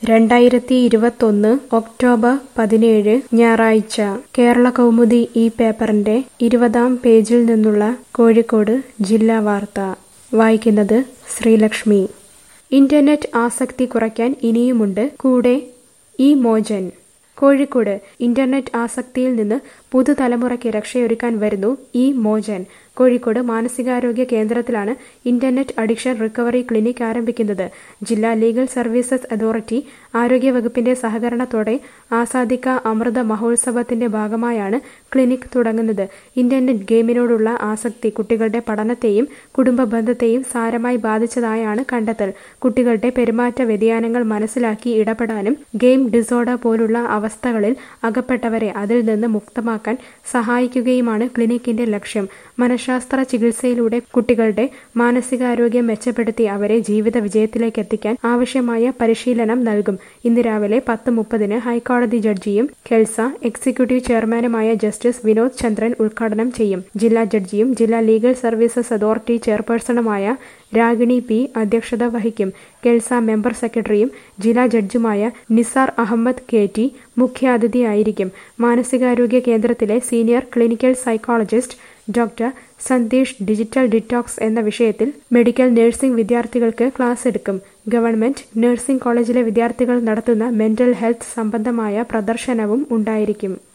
രണ്ടായിരത്തി ഇരുപത്തൊന്ന് ഒക്ടോബർ പതിനേഴ് ഞായറാഴ്ച കേരള കൗമുദി ഈ പേപ്പറിന്റെ ഇരുപതാം പേജിൽ നിന്നുള്ള കോഴിക്കോട് ജില്ലാ വാർത്ത വായിക്കുന്നത് ശ്രീലക്ഷ്മി ഇന്റർനെറ്റ് ആസക്തി കുറയ്ക്കാൻ ഇനിയുമുണ്ട് കൂടെ ഇ മോചൻ കോഴിക്കോട് ഇന്റർനെറ്റ് ആസക്തിയിൽ നിന്ന് പുതുതലമുറയ്ക്ക് രക്ഷയൊരുക്കാൻ വരുന്നു ഇ മോചൻ കോഴിക്കോട് മാനസികാരോഗ്യ കേന്ദ്രത്തിലാണ് ഇന്റർനെറ്റ് അഡിക്ഷൻ റിക്കവറി ക്ലിനിക് ആരംഭിക്കുന്നത് ജില്ലാ ലീഗൽ സർവീസസ് അതോറിറ്റി ആരോഗ്യവകുപ്പിന്റെ സഹകരണത്തോടെ ആസാദിക്ക അമൃത മഹോത്സവത്തിന്റെ ഭാഗമായാണ് ക്ലിനിക് തുടങ്ങുന്നത് ഇന്റർനെറ്റ് ഗെയിമിനോടുള്ള ആസക്തി കുട്ടികളുടെ പഠനത്തെയും കുടുംബ ബന്ധത്തെയും സാരമായി ബാധിച്ചതായാണ് കണ്ടെത്തൽ കുട്ടികളുടെ പെരുമാറ്റ വ്യതിയാനങ്ങൾ മനസ്സിലാക്കി ഇടപെടാനും ഗെയിം ഡിസോർഡർ പോലുള്ള അവസ്ഥകളിൽ അകപ്പെട്ടവരെ അതിൽ നിന്ന് മുക്തമാക്കാൻ സഹായിക്കുകയുമാണ് ക്ലിനിക്കിന്റെ ലക്ഷ്യം മനഃശാസ്ത്ര ചികിത്സയിലൂടെ കുട്ടികളുടെ മാനസികാരോഗ്യം മെച്ചപ്പെടുത്തി അവരെ ജീവിത വിജയത്തിലേക്ക് എത്തിക്കാൻ ആവശ്യമായ പരിശീലനം നൽകും ഇന്ന് രാവിലെ പത്ത് മുപ്പതിന് ഹൈക്കോടതി ജഡ്ജിയും ഖെൽസ എക്സിക്യൂട്ടീവ് ചെയർമാനുമായ ജസ്റ്റിസ് വിനോദ് ചന്ദ്രൻ ഉദ്ഘാടനം ചെയ്യും ജില്ലാ ജഡ്ജിയും ജില്ലാ ലീഗൽ സർവീസസ് അതോറിറ്റി ചെയർപേഴ്സണുമായ രാഗിണി പി അധ്യക്ഷത വഹിക്കും കെൽസ മെമ്പർ സെക്രട്ടറിയും ജില്ലാ ജഡ്ജുമായ നിസാർ അഹമ്മദ് കെ ടി മുഖ്യാതിഥിയായിരിക്കും മാനസികാരോഗ്യ കേന്ദ്രത്തിലെ senior clinical psychologist doctor Sandesh digital detox എന്ന വിഷയത്തിൽ മെഡിക്കൽ നഴ്സിംഗ് വിദ്യാർത്ഥികൾക്ക് ക്ലാസ് എടുക്കും ഗവൺമെന്റ് നഴ്സിംഗ് കോളേജിലെ വിദ്യാർത്ഥികൾ നടത്തുന്ന മെന്റൽ ഹെൽത്ത് സംബന്ധമായ പ്രദർശനവും ഉണ്ടായിരിക്കും